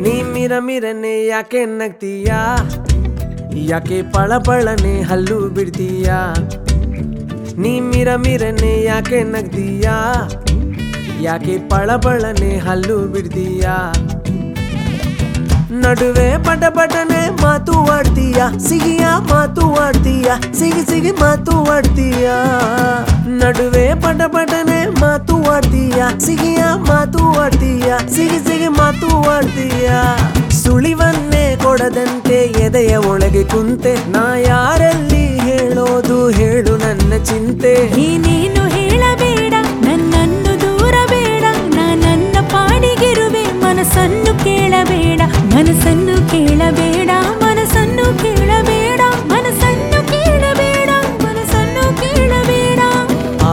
ನೀ ಮಿರ ಮಿರನೆ ಯಾಕೆ ನಗ್ತೀಯಾ ಯಾಕೆ ಪಳಪಳನೆ ಹಲ್ಲು ಬಿಡ್ತೀಯಾ ನೀ ಮಿರ ಮಿರನೆ ಯಾಕೆ ನಗ್ತೀಯಾ ಯಾಕೆ ಪಳಪಳನೆ ಹಲ್ಲು ಬಿಡ್ತೀಯಾ ನಡುವೆ ಪಟ ಪಟನೆ ಮಾತು ಆಡ್ತೀಯ ಸಿಗಿಯ ಮಾತು ಆಡ್ತೀಯ ಸಿಗಿ ಸಿಗಿ ಮಾತು ಆಡ್ತೀಯ ನಡುವೆ ಪಟ ಪಟನೆ ಮಾತು ಆಡ್ತೀಯ ಸಿಗಿಯ ಮಾತು ಆಡ್ತೀಯ ಸಿಗಿ ಸಿಗಿ ಮಾತು ಆಡ್ತೀಯ ಸುಳಿವನ್ನೇ ಕೊಡದಂತೆ ಎದೆಯ ಒಳಗೆ ಕುಂತೆ ನಾ ಯಾರಲ್ಲಿ ಹೇಳೋದು ಹೇಳು ನನ್ನ ಚಿಂತೆ ಏನೇನು ಹೇಳಬೇಡ ನನ್ನನ್ನು ದೂರ ಬೇಡ ನಾ ನನ್ನ ಪಾಡಿಗಿರುವೆ ಮನಸ್ಸನ್ನು ಕೇಳಬೇಡ ಮನಸ್ಸನ್ನು ಕೇಳಬೇಡ ಮನಸ್ಸನ್ನು ಕೇಳಬೇಡ ಮನಸ್ಸನ್ನು ಕೇಳಬೇಡ ಮನಸ್ಸನ್ನು ಕೇಳಬೇಡ ಆ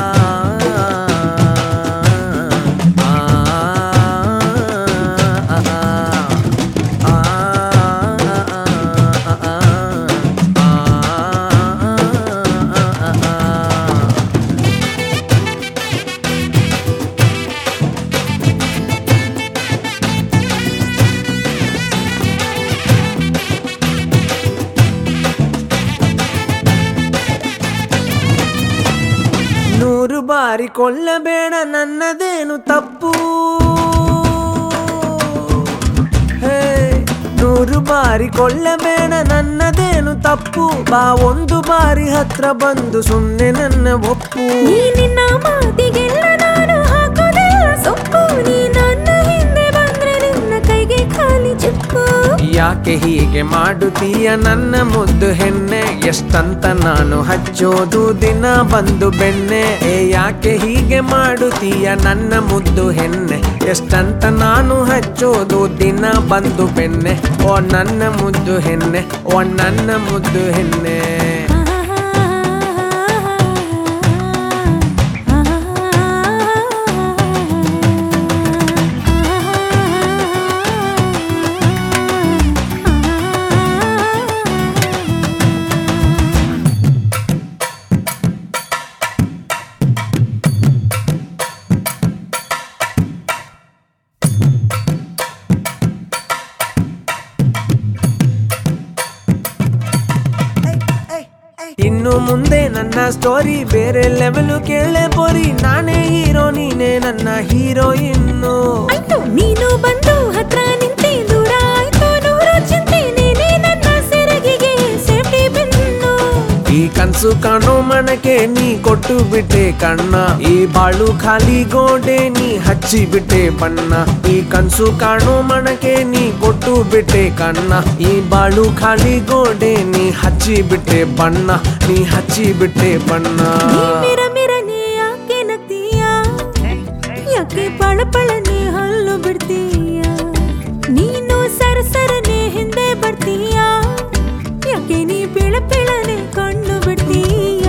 ಆ ನೂರು ಬಾರಿ ಕೊಲ್ಲಬೇಡ ನನ್ನದೇನು ತಪ್ಪು ಹೇ, ನೂರು ಬಾರಿ ಕೊಲ್ಲಬೇಡ ನನ್ನದೇನು ತಪ್ಪು ಬಾ ಒಂದು ಬಾರಿ ಹತ್ರ ಬಂದು ಸುಮ್ಮನೆ ನನ್ನ ಒಪ್ಪು ನೀ ನಿನ್ನ ಮಾತಿಗೆಲ್ಲ ನಾನು ಹಾಕೋದಿಲ್ಲ ಸೊಪ್ಪು ನೀ ನನ್ನ ಹಿಂದೆ ಬಂದ್ರೆ ನಿನ್ನ ಕೈಗೆ ಖಾಲಿ ಚಿಪ್ಪು ಯಾಕೆ ಹೀಗೆ ಮಾಡುತ್ತೀಯ ನನ್ನ ಮುದ್ದು ಹೆಣ್ಣೆ ಎಷ್ಟಂತ ನಾನು ಹಚ್ಚೋದು ದಿನ ಬಂದು ಬೆಣ್ಣೆ ಏ ಯಾಕೆ ಹೀಗೆ ಮಾಡುತ್ತೀಯ ನನ್ನ ಮುದ್ದು ಹೆಣ್ಣೆ ಎಷ್ಟಂತ ನಾನು ಹಚ್ಚೋದು ದಿನ ಬಂದು ಬೆಣ್ಣೆ ಓ ನನ್ನ ಮುದ್ದು ಹೆಣ್ಣೆ ಓ ನನ್ನ ಮುದ್ದು ಹೆಣ್ಣೆ ಇನ್ನು ಮುಂದೆ ನನ್ನ ಸ್ಟೋರಿ ಬೇರೆ ಲೆವೆಲ್ ಕೇಳೆ ಪೋರಿ ನಾನೇ ಹೀರೋ ನೀನೇ ನನ್ನ ಹೀರೋಯಿನ್ನು ಆಯ್ತು ನೀನು ಬಂದು ಹತ್ರ ನಿಂತೆ ದೂರ ಆಯ್ತು ನೂರು ಚಿಂತೆ ನೀನೇ ನನ್ನ ಸೆರಗಿಗೆ ಸೇಫ್ಟಿ ಬಿನ್ನು ಈ ಕನ್ಸು ಕಾಣೋ ಮನಕ್ಕೆ ನೀ ಕೊಟ್ಟು ಬಿಟ್ಟೆ ಕಣ್ಣ ಈ ಬಾಳು ಖಾಲಿ ಗೋಡೆ ನೀ ಹಚ್ಚಿ ಬಿಟ್ಟೆ ಬಣ್ಣ ಈ ಕನ್ಸು ಕಾಣೋ ಮನಕ್ಕೆ ನೀ ಕೊಟ್ಟು ಬಿಟ್ಟೆ ಕಣ್ಣ ಈ ಬಾಳು ಖಾಲಿ ಗೋಡೆ ನೀ ಹಚ್ಚಿ ಬಿಟ್ಟೆ ಬಣ್ಣ ನೀ ಹಚ್ಚಿ ಬಿಟ್ಟೆ ಬಣ್ಣ ನೀ ಮಿರ ಮಿರನೆ ಯಾಕೆ ನಗ್ತೀಯ ಯಾಕೆ ಪಳಪಳನೆ ಹಲ್ಲು ಬಿಡ್ತೀಯ ನೀನು ಸರಸರನೆ ಹಿಂದೆ ಬರ್ತೀಯ ಯಾಕೆ ನೀ ಪಿಳ ಪಿಳನೆ ಕಣ್ಣು ಬಿಡ್ತೀಯ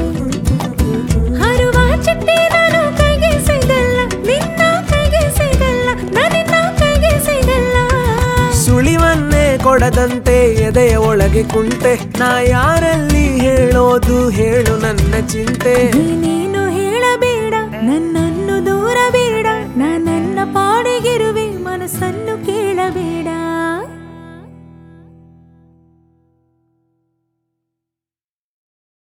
ಹರುವ ಚಿಟ್ಟೆ ನಾನು ಕೈಗೆ ಸಿಗಲ್ಲ ನಿನ್ನ ಕೈಗೆ ಸಿಗಲ್ಲ ನನ್ನ ಕೈಗೆ ಸಿಗಲ್ಲ ಸುಳಿವನ್ನೇ ಕೊಡದಂತೆ ಎದೆಯ ಒಳಗೆ ಕುಂತೆ ನಾ ಯಾರಲ್ಲಿ ಹೇಳೋದು ಹೇಳು ನನ್ನ ಚಿಂತೆ ನೀನೇನು ಹೇಳಬೇಡ ನನ್ನನ್ನು ದೂರ ಬೇಡ ನಾ ನನ್ನ ಪಾಡಿಗಿರುವೆ ಮನಸ್ಸನ್ನು ಕೇಳಬೇಡ